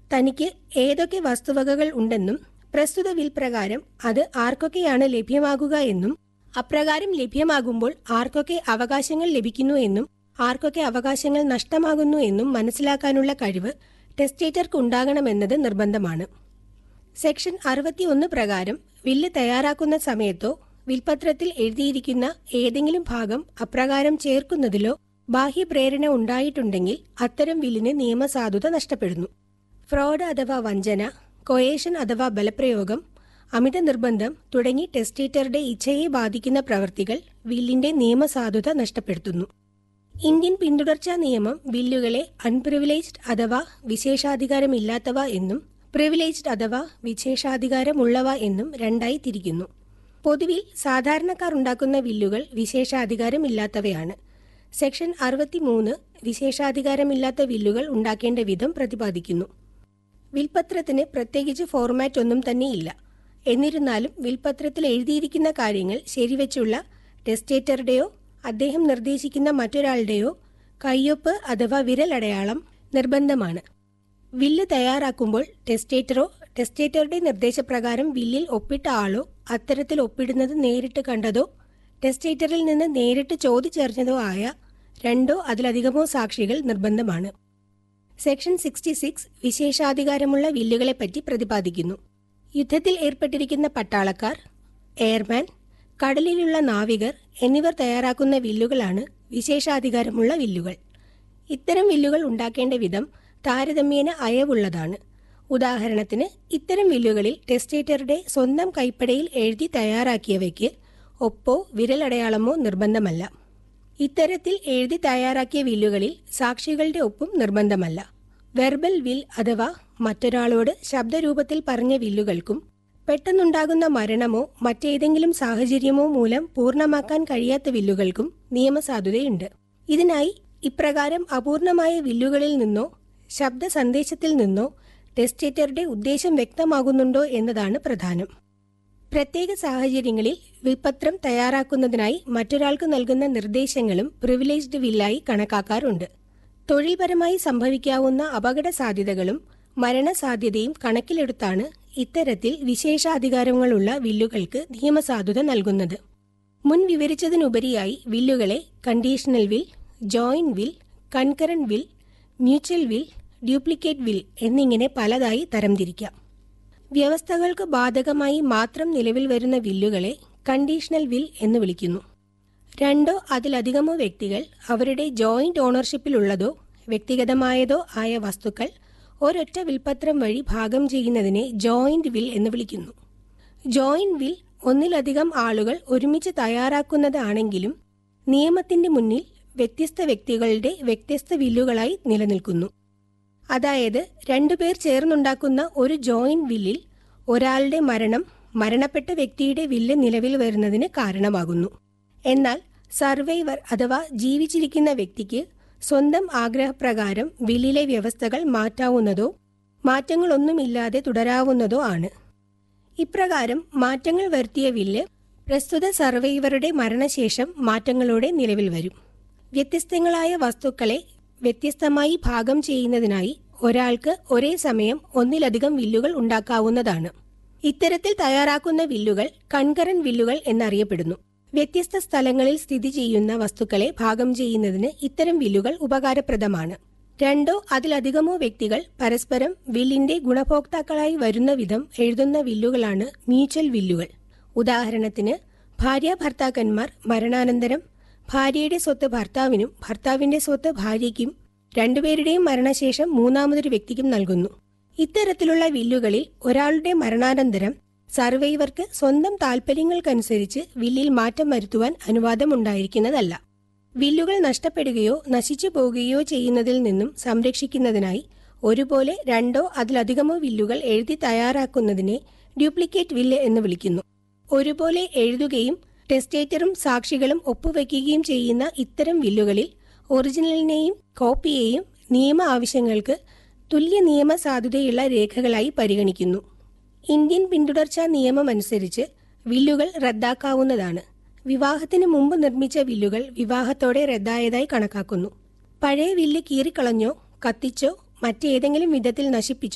തനിക്ക് ഏതൊക്കെ വസ്തുവകകൾ ഉണ്ടെന്നും പ്രസ്തുത വിൽ പ്രകാരം അത് ആർക്കൊക്കെയാണ് ലഭ്യമാകുക എന്നും അപ്രകാരം ലഭ്യമാകുമ്പോൾ ആർക്കൊക്കെ അവകാശങ്ങൾ ലഭിക്കുന്നു എന്നും ആർക്കൊക്കെ അവകാശങ്ങൾ നഷ്ടമാകുന്നു എന്നും മനസ്സിലാക്കാനുള്ള കഴിവ് ടെസ്റ്റേറ്റർക്ക് ഉണ്ടാകണമെന്നത് നിർബന്ധമാണ് സെക്ഷൻ അറുപത്തിയൊന്ന് പ്രകാരം വില്ല് തയ്യാറാക്കുന്ന സമയത്തോ വിൽപത്രത്തിൽ എഴുതിയിരിക്കുന്ന ഏതെങ്കിലും ഭാഗം അപ്രകാരം ചേർക്കുന്നതിലോ ബാഹ്യപ്രേരണ ഉണ്ടായിട്ടുണ്ടെങ്കിൽ അത്തരം വില്ലിന് നിയമസാധുത നഷ്ടപ്പെടുന്നു ഫ്രോഡ് അഥവാ വഞ്ചന കൊയേഷൻ അഥവാ ബലപ്രയോഗം അമിത നിർബന്ധം തുടങ്ങി ടെസ്റ്റേറ്ററുടെ ഇച്ഛയെ ബാധിക്കുന്ന പ്രവർത്തികൾ വില്ലിന്റെ നിയമസാധുത നഷ്ടപ്പെടുത്തുന്നു ഇന്ത്യൻ പിന്തുടർച്ചാ നിയമം ബില്ലുകളെ അൺപ്രിവിലേജ്ഡ് അഥവാ വിശേഷാധികാരമില്ലാത്തവ എന്നും പ്രിവിലേജ്ഡ് അഥവാ വിശേഷാധികാരമുള്ളവ എന്നും രണ്ടായി തിരിക്കുന്നു പൊതുവിൽ സാധാരണക്കാർ ഉണ്ടാക്കുന്ന ബില്ലുകൾ വിശേഷാധികാരമില്ലാത്തവയാണ് സെക്ഷൻ അറുപത്തിമൂന്ന് വിശേഷാധികാരമില്ലാത്ത ബില്ലുകൾ ഉണ്ടാക്കേണ്ട വിധം പ്രതിപാദിക്കുന്നു വിൽപത്രത്തിന് പ്രത്യേകിച്ച് ഫോർമാറ്റ് ഒന്നും തന്നെയില്ല എന്നിരുന്നാലും വിൽപത്രത്തിൽ എഴുതിയിരിക്കുന്ന കാര്യങ്ങൾ ശരിവെച്ചുള്ള ടെസ്റ്റേറ്ററുടെയോ അദ്ദേഹം നിർദ്ദേശിക്കുന്ന മറ്റൊരാളുടെയോ കയ്യൊപ്പ് അഥവാ വിരലടയാളം നിർബന്ധമാണ് വില്ല് തയ്യാറാക്കുമ്പോൾ ടെസ്റ്റേറ്ററോ ടെസ്റ്റേറ്ററുടെ നിർദ്ദേശപ്രകാരം വില്ലിൽ ഒപ്പിട്ട ആളോ അത്തരത്തിൽ ഒപ്പിടുന്നത് നേരിട്ട് കണ്ടതോ ടെസ്റ്റേറ്ററിൽ നിന്ന് നേരിട്ട് ചോദിച്ചറിഞ്ഞതോ ആയ രണ്ടോ അതിലധികമോ സാക്ഷികൾ നിർബന്ധമാണ് സെക്ഷൻ സിക്സ്റ്റി സിക്സ് വിശേഷാധികാരമുള്ള വില്ലുകളെപ്പറ്റി പ്രതിപാദിക്കുന്നു യുദ്ധത്തിൽ ഏർപ്പെട്ടിരിക്കുന്ന പട്ടാളക്കാർ എയർമാൻ കടലിലുള്ള നാവികർ എന്നിവർ തയ്യാറാക്കുന്ന വില്ലുകളാണ് വിശേഷാധികാരമുള്ള വില്ലുകൾ ഇത്തരം വില്ലുകൾ ഉണ്ടാക്കേണ്ട വിധം താരതമ്യേന അയവുള്ളതാണ് ഉദാഹരണത്തിന് ഇത്തരം വില്ലുകളിൽ ടെസ്റ്റേറ്ററുടെ സ്വന്തം കൈപ്പടയിൽ എഴുതി തയ്യാറാക്കിയവയ്ക്ക് ഒപ്പോ വിരലടയാളമോ നിർബന്ധമല്ല ഇത്തരത്തിൽ എഴുതി തയ്യാറാക്കിയ വില്ലുകളിൽ സാക്ഷികളുടെ ഒപ്പും നിർബന്ധമല്ല വെർബൽ വിൽ അഥവാ മറ്റൊരാളോട് ശബ്ദരൂപത്തിൽ പറഞ്ഞ വില്ലുകൾക്കും പെട്ടെന്നുണ്ടാകുന്ന മരണമോ മറ്റേതെങ്കിലും സാഹചര്യമോ മൂലം പൂർണ്ണമാക്കാൻ കഴിയാത്ത വില്ലുകൾക്കും നിയമസാധുതയുണ്ട് ഇതിനായി ഇപ്രകാരം അപൂർണമായ വില്ലുകളിൽ നിന്നോ ശബ്ദ സന്ദേശത്തിൽ നിന്നോ ടെസ്റ്റേറ്ററുടെ ഉദ്ദേശം വ്യക്തമാകുന്നുണ്ടോ എന്നതാണ് പ്രധാനം പ്രത്യേക സാഹചര്യങ്ങളിൽ വിൽപത്രം തയ്യാറാക്കുന്നതിനായി മറ്റൊരാൾക്ക് നൽകുന്ന നിർദ്ദേശങ്ങളും പ്രിവിലേജ്ഡ് വില്ലായി കണക്കാക്കാറുണ്ട് തൊഴിൽപരമായി സംഭവിക്കാവുന്ന അപകട സാധ്യതകളും മരണസാധ്യതയും കണക്കിലെടുത്താണ് ഇത്തരത്തിൽ വിശേഷാധികാരങ്ങളുള്ള വില്ലുകൾക്ക് നിയമസാധുത നൽകുന്നത് മുൻ വിവരിച്ചതിനുപരിയായി വില്ലുകളെ conditional will joint will concurrent will mutual will duplicate will എന്നിങ്ങനെ പലതായി തരംതിരിക്കാം വ്യവസ്ഥകൾക്ക് ബാധകമായി മാത്രം നിലവിൽ വരുന്ന വില്ലുകളെ കണ്ടീഷണൽ വിൽ എന്ന് വിളിക്കുന്നു രണ്ടോ അതിലധികമോ വ്യക്തികൾ അവരുടെ ജോയിന്റ് ഓണർഷിപ്പിലുള്ളതോ വ്യക്തിഗതമായതോ ആയ വസ്തുക്കൾ ഒരൊറ്റ വിൽപത്രം വഴി ഭാഗം ചെയ്യുന്നതിനെ ജോയിന്റ് വിൽ എന്ന് വിളിക്കുന്നു ജോയിന്റ് വിൽ ഒന്നിലധികം ആളുകൾ ഒരുമിച്ച് തയ്യാറാക്കുന്നതാണെങ്കിലും നിയമത്തിന്റെ മുന്നിൽ വ്യത്യസ്ത വ്യക്തികളുടെ വ്യത്യസ്ത വില്ലുകളായി നിലനിൽക്കുന്നു അതായത് രണ്ടുപേർ ചേർന്നുണ്ടാക്കുന്ന ഒരു ജോയിന്റ് വില്ലിൽ ഒരാളുടെ മരണം മരണപ്പെട്ട വ്യക്തിയുടെ വില്ല് നിലവിൽ വരുന്നതിന് കാരണമാകുന്നു എന്നാൽ സർവൈവർ അഥവാ ജീവിച്ചിരിക്കുന്ന വ്യക്തിക്ക് സ്വന്തം ആഗ്രഹപ്രകാരം വില്ലിലെ വ്യവസ്ഥകൾ മാറ്റാവുന്നതോ മാറ്റങ്ങളൊന്നുമില്ലാതെ തുടരാവുന്നതോ ആണ് ഇപ്രകാരം മാറ്റങ്ങൾ വരുത്തിയ വില്ല് പ്രസ്തുത സർവൈവറുടെ മരണശേഷം മാറ്റങ്ങളോടെ നിലവിൽ വരും വ്യത്യസ്തങ്ങളായ വസ്തുക്കളെ വ്യത്യസ്തമായി ഭാഗം ചെയ്യുന്നതിനായി ഒരാൾക്ക് ഒരേ സമയം ഒന്നിലധികം വില്ലുകൾ ഉണ്ടാക്കാവുന്നതാണ് ഇത്തരത്തിൽ തയ്യാറാക്കുന്ന വില്ലുകൾ കൺകറന്റ് വില്ലുകൾ എന്നറിയപ്പെടുന്നു വ്യത്യസ്ത സ്ഥലങ്ങളിൽ സ്ഥിതി ചെയ്യുന്ന വസ്തുക്കളെ ഭാഗം ചെയ്യുന്നതിന് ഇത്തരം വില്ലുകൾ ഉപകാരപ്രദമാണ് രണ്ടോ അതിലധികമോ വ്യക്തികൾ പരസ്പരം വില്ലിന്റെ ഗുണഭോക്താക്കളായി വരുന്ന വിധം എഴുതുന്ന വില്ലുകളാണ് മ്യൂച്വൽ വില്ലുകൾ ഉദാഹരണത്തിന് ഭാര്യ ഭർത്താക്കന്മാർ മരണാനന്തരം ഭാര്യയുടെ സ്വത്ത് ഭർത്താവിനും ഭർത്താവിന്റെ സ്വത്ത് ഭാര്യയ്ക്കും രണ്ടുപേരുടെയും മരണശേഷം മൂന്നാമതൊരു വ്യക്തിക്കും നൽകുന്നു ഇത്തരത്തിലുള്ള വില്ലുകളിൽ ഒരാളുടെ മരണാനന്തരം സർവൈവർക്ക് സ്വന്തം താൽപര്യങ്ങൾക്കനുസരിച്ച് വില്ലിൽ മാറ്റം വരുത്തുവാൻ അനുവാദമുണ്ടായിരിക്കുന്നതല്ല വില്ലുകൾ നഷ്ടപ്പെടുകയോ നശിച്ചു പോകുകയോ ചെയ്യുന്നതിൽ നിന്നും സംരക്ഷിക്കുന്നതിനായി ഒരുപോലെ രണ്ടോ അതിലധികമോ വില്ലുകൾ എഴുതി തയ്യാറാക്കുന്നതിനെ ഡ്യൂപ്ലിക്കേറ്റ് വില്ല് എന്ന് വിളിക്കുന്നു ഒരുപോലെ എഴുതുകയും ടെസ്റ്റേറ്ററും സാക്ഷികളും ഒപ്പുവെക്കുകയും ചെയ്യുന്ന ഇത്തരം വില്ലുകളിൽ ഒറിജിനലിനെയും കോപ്പിയെയും നിയമ ആവശ്യങ്ങൾക്ക് തുല്യ നിയമ സാധുതയുള്ള രേഖകളായി പരിഗണിക്കുന്നു ഇന്ത്യൻ പിന്തുടർച്ചാ നിയമമനുസരിച്ച് വില്ലുകൾ റദ്ദാക്കാവുന്നതാണ് വിവാഹത്തിന് മുമ്പ് നിർമ്മിച്ച വില്ലുകൾ വിവാഹത്തോടെ റദ്ദായതായി കണക്കാക്കുന്നു പഴയ വില്ല് കീറിക്കളഞ്ഞോ കത്തിച്ചോ മറ്റേതെങ്കിലും വിധത്തിൽ നശിപ്പിച്ചോ